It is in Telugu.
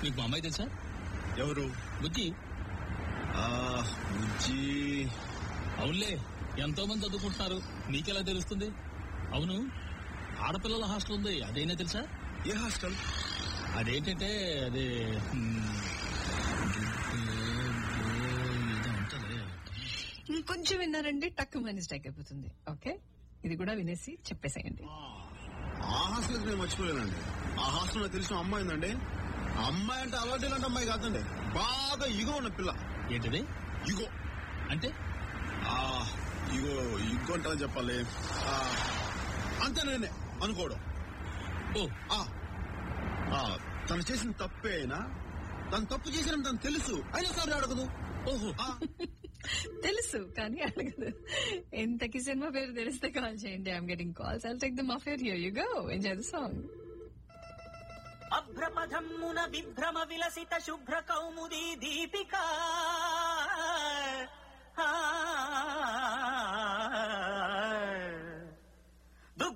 మీకు మా అమ్మాయి తెలుసా ఎవరు బుజ్జి ఆ బుజ్జి అవునులే ఎంతో మంది చదువుకుంటున్నారు నీకెలా తెలుస్తుంది అవును ఆడపిల్లల హాస్టల్ ఉంది అదేనా తెలుసా ఏ హాస్టల్ అదేంటంటే అదే హ్మ్, ఏదో ఉంటది. ఇంకొంచెం విన్నారంటే టక్ మనీ స్ట్రైక్ అయిపోతుంది ఓకే ఇది కూడా వినేసి చెప్పేసేయండి ఆ హాస్టల్ నేను మర్చిపోలేనండి ఆ హాస్టల్ నాకు తెలిసిన అమ్మాయి ఉందండి ఆ అమ్మాయి అంటే అలవాటు ఇలాంటి అమ్మాయి కాదండి బాగా ఇగో ఉన్న పిల్ల ఏంటిది ఇగో అంటే ఆ ఇగో ఇగో అంటే చెప్పాలి ఆ, అంతే నేనే అనుకోవడం ఓ ఆ, ఆ, తను చేసిన తప్పే అయినా తను తప్పు చేసిన తను తెలుసు అయినా సరే అడగదు ఓహో ఆ, తెలుసు కానీ అడగదు ఎంతకి సినిమా పేరు తెలిస్తే కాల్ చేయండి I'm getting calls I'll take the మఫేర్ here you go enjoy the song అభ్రపథమ్మున విభ్రమ విలసిత శుభ్ర కౌముదీ దీపికా